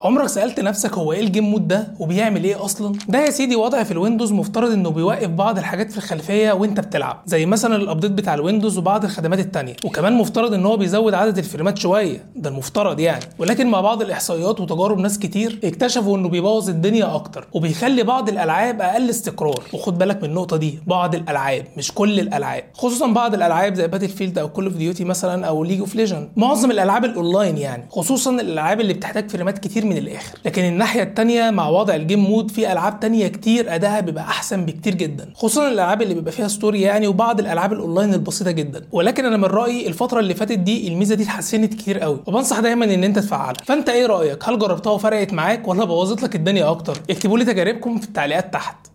عمرك سالت نفسك هو ايه الجيم مود ده وبيعمل ايه اصلا ده يا سيدي وضع في الويندوز مفترض انه بيوقف بعض الحاجات في الخلفيه وانت بتلعب زي مثلا الابديت بتاع الويندوز وبعض الخدمات التانية وكمان مفترض ان هو بيزود عدد الفريمات شويه ده المفترض يعني ولكن مع بعض الاحصائيات وتجارب ناس كتير اكتشفوا انه بيبوظ الدنيا اكتر وبيخلي بعض الالعاب اقل استقرار وخد بالك من النقطه دي بعض الالعاب مش كل الالعاب خصوصا بعض الالعاب زي باتل فيلد او كول اوف ديوتي مثلا او ليج اوف ليجند معظم الالعاب الاونلاين يعني خصوصا الالعاب اللي بتحتاج فريمات كتير من الاخر لكن الناحيه التانية مع وضع الجيم مود في العاب تانية كتير ادائها بيبقى احسن بكتير جدا خصوصا الالعاب اللي بيبقى فيها ستوري يعني وبعض الالعاب الاونلاين البسيطه جدا ولكن انا من رايي الفتره اللي فاتت دي الميزه دي اتحسنت كتير قوي وبنصح دايما ان انت تفعلها فانت ايه رايك هل جربتها وفرقت معاك ولا بوظت لك الدنيا اكتر اكتبوا لي تجاربكم في التعليقات تحت